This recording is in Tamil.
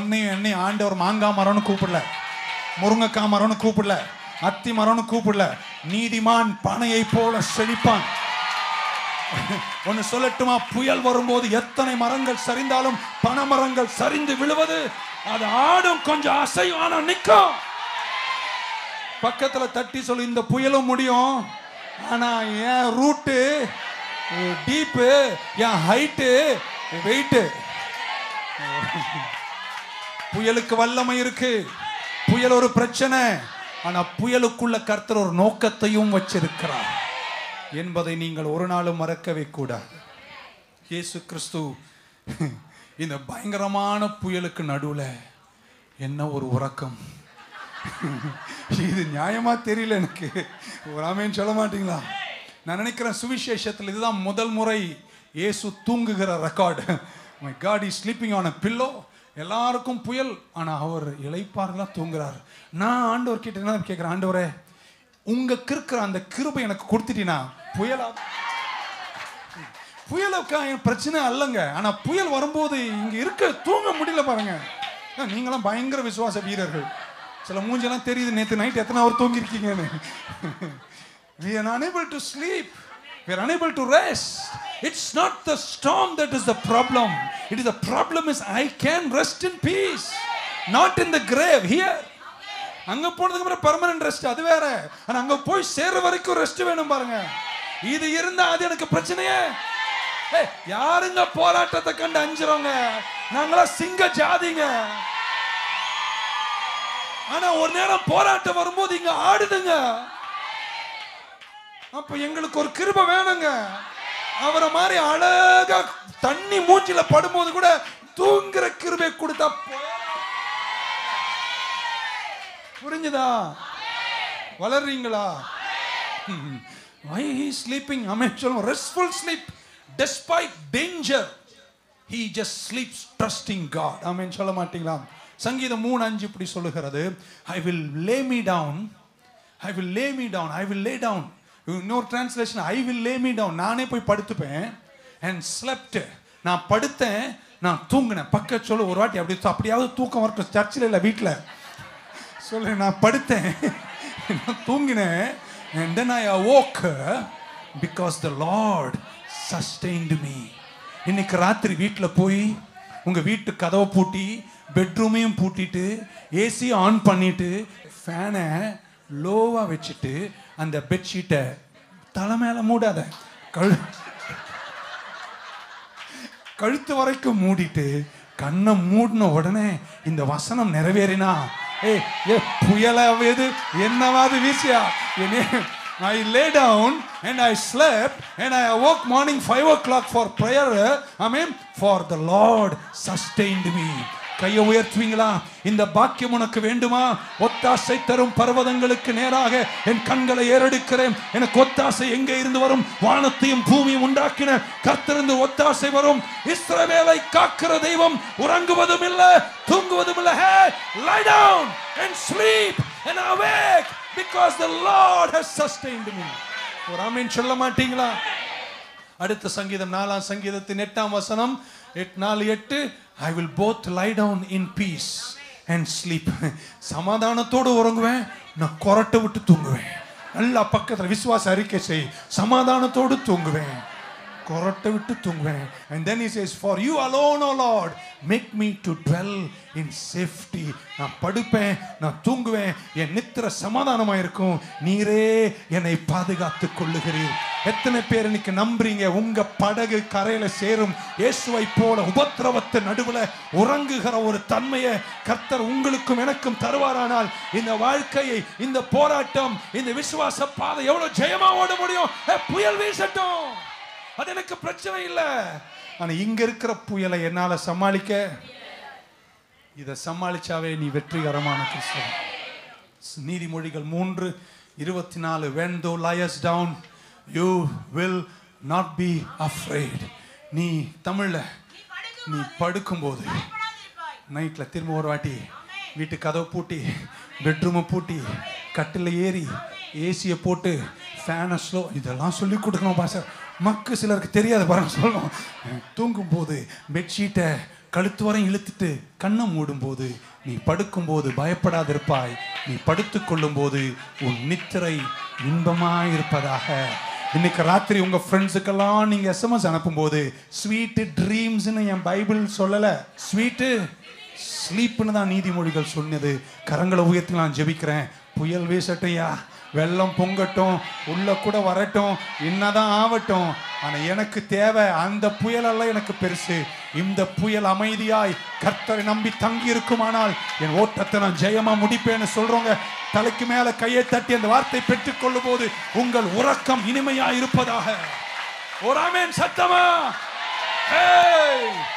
ஒன்னையும் என்னையும் ஆண்டவர் மாங்காய் மரம்னு கூப்பிடல முருங்கைக்காய் மரம்னு கூப்பிடல அத்தி மரம்னு கூப்பிடல நீதிமான் பனையை போல செழிப்பான் ஒன்னு சொல்லட்டுமா புயல் வரும்போது எத்தனை மரங்கள் சரிந்தாலும் பனைமரங்கள் சரிந்து விழுவது அது ஆடும் கொஞ்சம் அசையும் ஆனா நிக்கும் பக்கத்துல தட்டி சொல்லு இந்த புயலும் முடியும் ஆனா என் ரூட்டு டீப்பு என் ஹைட்டு வெயிட்டு புயலுக்கு வல்லமை இருக்கு புயல் ஒரு பிரச்சனை ஆனா புயலுக்குள்ள கர்த்தர் ஒரு நோக்கத்தையும் வச்சிருக்கிறார் என்பதை நீங்கள் ஒரு நாளும் மறக்கவே கூடாது இயேசு கிறிஸ்து இந்த பயங்கரமான புயலுக்கு நடுவுல என்ன ஒரு உறக்கம் இது நியாயமா தெரியல எனக்கு ஒரு ஆமேன்னு சொல்ல மாட்டீங்களா நான் நினைக்கிறேன் சுவிசேஷத்தில் இதுதான் முதல் முறை இயேசு தூங்குகிற record my God is sleeping on a pillow எல்லாருக்கும் புயல் ஆனால் அவர் இளைப்பாறுதலா தூங்குறார் நான் ஆண்டவர் கிட்ட என்ன கேட்குறேன் ஆண்டவரே உங்க கிறுக்கிற அந்த கிருபை எனக்கு கொடுத்துட்டீங்கன்னா புயலா புயலுக்கா என் பிரச்சனை அல்லங்க ஆனா புயல் வரும்போது இங்க இருக்க தூங்க முடியல பாருங்க ஏன், நீங்களாம் பயங்கர விசுவாச வீரர்கள் சில மூஞ்செல்லாம் தெரியுது நேத்து நைட் எத்தனை அவர் தூங்கி இருக்கீங்கன்னு we are unable to sleep we are unable to rest it's not the storm that is the problem it is the problem is i can rest in peace not in the grave here அங்க போனதுக்கு அப்புறம் பெர்மனன்ட் ரெஸ்ட் அது வேற ஆனா அங்க போய் சேர்ற வரைக்கும் ரெஸ்ட் வேணும் பாருங்க இது இருந்தா அது எனக்கு பிரச்சனையே ஏய், யாருங்க போராட்டத்தை கண்டு அஞ்சுறவங்க நாங்களா சிங்க ஜாதிங்க ஆனா ஒரு நேரம் போராட்டம் வரும்போது இங்க ஆடுதுங்க அப்ப எங்களுக்கு ஒரு கிருபை வேணுங்க அவரை மாதிரி அழகா தண்ணி மூச்சில படும்போது கூட தூங்குற கிருபை கொடுத்தா போதும். புரிஞ்சுதா வளர்றீங்களா வை ஹீ ஸ்லீப்பிங் அமேன் சொல்லுவோம் restful sleep despite danger he just sleeps trusting God amen சொல்ல மாட்டீங்களா சங்கீதம் மூணு அஞ்சு இப்படி சொல்லுகிறது I will lay me down I will lay me down I will lay down இன்னொரு translation I will lay me down நானே போய் படுத்துப்பேன் அண்ட் ஸ்லெப்ட் நான் படுத்தேன் நான் தூங்கினேன் பக்க சொல்லு ஒரு வாட்டி அப்படி அப்படியாவது தூக்கம் வரட்டும் சர்ச்சில் இல்லை வீட்டில் சொல்லு நான் படுத்தேன் நான் தூங்கினேன் and then I awoke because the Lord sustained me இன்னைக்கு ராத்திரி வீட்டில் போய் உங்க வீட்டு கதவை பூட்டி பெட்ரூமையும் பூட்டிட்டு ஏசி ஆன் பண்ணிட்டு ஃபேனை லோவாக வச்சுட்டு அந்த பெட்ஷீட்டை தலை மேலே மூடாத கழு கழுத்து வரைக்கும் மூடிட்டு கண்ணை மூடின உடனே இந்த வசனம் நிறைவேறினா ஏய் ஏ புயலாவது என்னவாது வீசியா I lay down and I slept and I awoke morning five o'clock for prayer. I mean, for the Lord sustained me. கையை உயர்த்துவீங்களா இந்த பாக்கியம் உனக்கு வேண்டுமா ஒத்தாசை தரும் பர்வதங்களுக்கு நேராக என் கண்களை ஏறெடுக்கிறேன் எனக்கு ஒத்தாசை எங்கே இருந்து வரும் வானத்தையும் பூமியும் உண்டாக்கின கர்த்தருந்து ஒத்தாசை வரும் இஸ்ரவேலை காக்கிற தெய்வம் உறங்குவதும் இல்ல தூங்குவதும் இல்ல he lie down and sleep and awake because the lord has sustained me ஒரு ஆமென் சொல்ல மாட்டீங்களா அடுத்த சங்கீதம் நாலாம் சங்கீதத்தின் எட்டாம் வசனம் எட் நாலு எட்டு I will both lie down in peace and sleep சமாதானத்தோடு உறங்குவேன் நான் கொரட்டை விட்டு தூங்குவேன் நல்லா பக்கத்தில் விசுவாச அறிக்கை செய் சமாதானத்தோடு தூங்குவேன் கொரட்டை விட்டு தூங்குவேன் and then he says for you alone o lord make me to dwell in safety நான் படுப்பேன் நான் தூங்குவேன் என் நித்திர சமாதானமா இருக்கும் நீரே என்னை பாதுகாத்து கொள்ளுகிறீர் எத்தனை பேர் இன்னைக்கு நம்புறீங்க உங்க படகு கரையில சேரும் இயேசுவை போல உபத்திரவத்து நடுவுல உறங்குகிற ஒரு தன்மையை கர்த்தர் உங்களுக்கும் எனக்கும் தருவாரானால் இந்த வாழ்க்கையை இந்த போராட்டம் இந்த விசுவாச பாதை எவ்வளவு ஜெயமா ஓட முடியும் ஏ, புயல் வீசட்டும் அது எனக்கு பிரச்சனை இல்லை ஆனா இங்க இருக்கிற புயலை என்னால சமாளிக்க இதை சமாளிச்சாவே நீ வெற்றிகரமான கிறிஸ்தவன் நீதிமொழிகள் மூன்று இருபத்தி நாலு when thou liest down you will not be afraid நீ தமிழ்ல நீ படுக்கும்போது நைட்டில் திரும்ப ஒரு வாட்டி வீட்டு கதவை பூட்டி பெட்ரூமை பூட்டி கட்டில் ஏறி ஏசியை போட்டு ஃபேனை ஸ்லோ இதெல்லாம் சொல்லி கொடுக்கணும் பாச மக்கு சிலருக்கு தெரியாது பாருங்க சொல்லணும் தூங்கும்போது பெட்ஷீட்டை கழுத்து வரை இழுத்துட்டு கண்ணை மூடும்போது நீ படுக்கும்போது பயப்படாதிருப்பாய் நீ படுத்துக் கொள்ளும்போது உன் நித்திரை இன்பமாய் இருப்பதாக இன்னைக்கு ராத்திரி உங்க ஃப்ரெண்ட்ஸுக்கெல்லாம் நீங்க எஸ்எம்எஸ் அனுப்பும்போது ஸ்வீட் ட்ரீம்ஸ்னு என் பைபிள் சொல்லல ஸ்வீட்டு ஸ்லீப்னு தான் நீதிமொழிகள் சொன்னது கரங்களை உயர்த்தி நான் ஜெபிக்கிறேன் புயல் வீசட்டையா வெள்ளம் பொங்கட்டும் உள்ள கூட வரட்டும் என்னதான் ஆகட்டும் ஆனா எனக்கு தேவை அந்த புயலெல்லாம் எனக்கு பெருசு இந்த புயல் அமைதியாய் கர்த்தரை நம்பி தங்கி இருக்குமானால் என் ஓட்டத்தை நான் ஜெயமா முடிப்பேன்னு சொல்றவங்க தலைக்கு மேல கையை தட்டி அந்த வார்த்தை பெற்றுக் கொள்ளும் போது உங்கள் உறக்கம் இனிமையா இருப்பதாக ஒரு ஆமென் சத்தமா Hey!